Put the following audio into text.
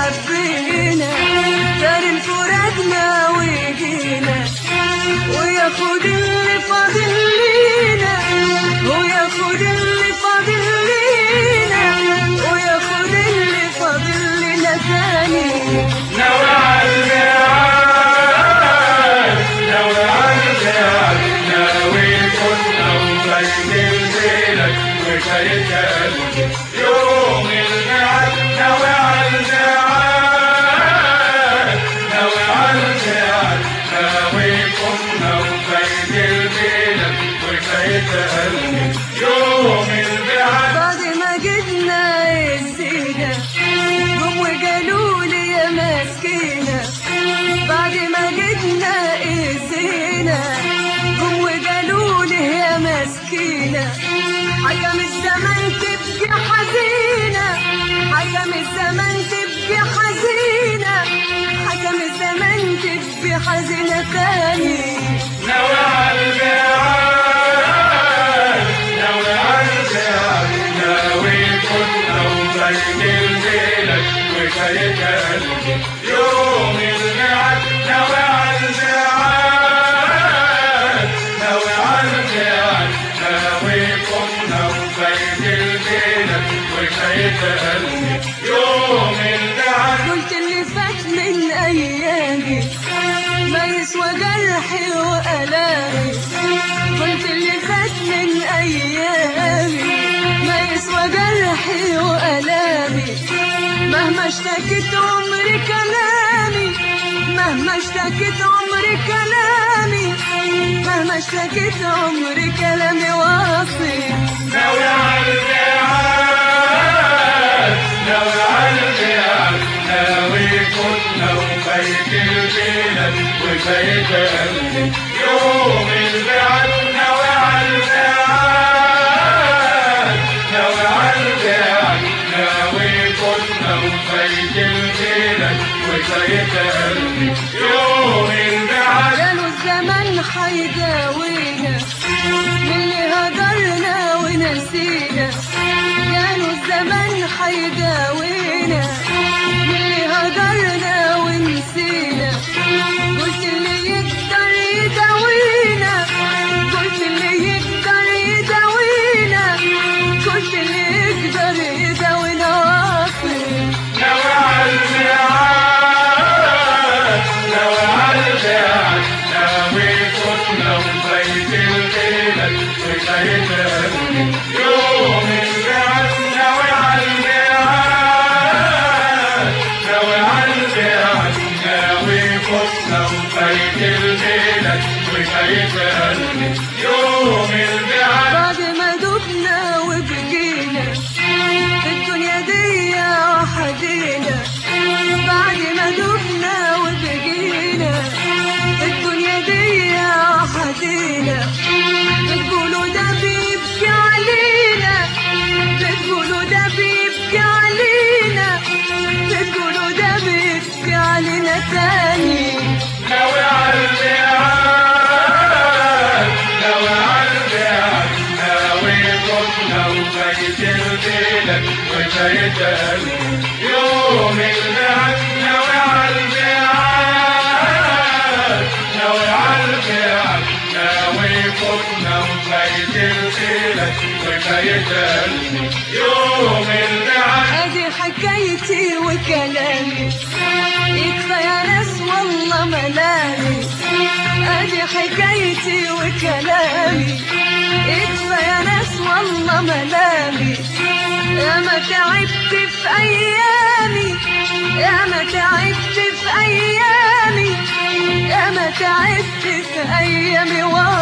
حبينا دار انفرادنا وجينا وياخد اللي فاضل لينا وياخد اللي فاضل لينا وياخد اللي فاضل لنا تاني نوى عالميعاد نوى عالميعاد ناوي كنا وبين ليلك وشايفك يوم الميعاد نوى عالميعاد نوى عالميعاد ناوي كنا وبين ليلك وشايفك يوم الميعاد بعد ما جبنا الزينة هم وقالوا لي يا مسكينة بعد ما جبنا الزينة هم وقالوا لي يا مسكينة حكم الزمن تبقي حزينة حكم الزمن تبقي حزينة حكم الزمن تبقي حزينة تاني نوى عالميعاد نوى عالميعاد ناوي كنا وبين ليلك وشايفك يوم الميعاد نوى عالميعاد نوى عالميعاد ناوي كنا وبين ليلك وشايفك يوم الميعاد قلت اللي فات من ايامي ما يسوى جرحي والامي قلت اللي فات من ايامي ما يسوى جرحي والامي مهما اشتكيت عمري كلامي مهما اشتكيت عمري كلامي مهما اشتكيت عمري كلامي واصل نوى عالميعاد نوى عالميعاد ناوي كنا وبيت البلد وبيت قلبي يوم الميعاد نوى عالميعاد نوى عالميعاد ناوي كنا وبيت البلد وبيت قلبي يوم الميعاد قالوا الزمن حيداوينا من اللي هجرنا ونسينا قالوا الزمن حيداوينا من اللي هجرنا ونسينا قلت اللي يقدر يداوينا قلت اللي يقدر يداوينا قلت اللي يقدر يداوينا واصل نوى عالميعاد نوى عالميعاد ناوي كنا وبيت البلد وبيت قلبي يوم الميعاد نوى عالميعاد نوى عالميعاد ناوي كنا وبيت البلد وبيت قلبي يوم الميعاد بعد ما دبنا وبقينا في الدنيا دي وحدينا بعد ما دبنا وبقينا في الدنيا دي وحدينا بتقولوا ده بيبكي علينا بتقولوا ده بيبكي علينا بتقولوا ده بيبكي علينا تاني نوى عالميعاد نوى عالميعاد ناوي كنا وبيت البلد وبيت قلبي يوم الميعاد نوى عالميعاد نوى عالميعاد ناوي كنا وبيت البلد وبيت قلبي يوم الميعاد ادي حكايتي وكلامي يكفى يا ناس والله ملامي ادي حكايتي وكلامي يكفى يا ناس والله ملامي يا ما تعبت في ايامي يا ما تعبت في ايامي يا ما تعبت في ايامي والله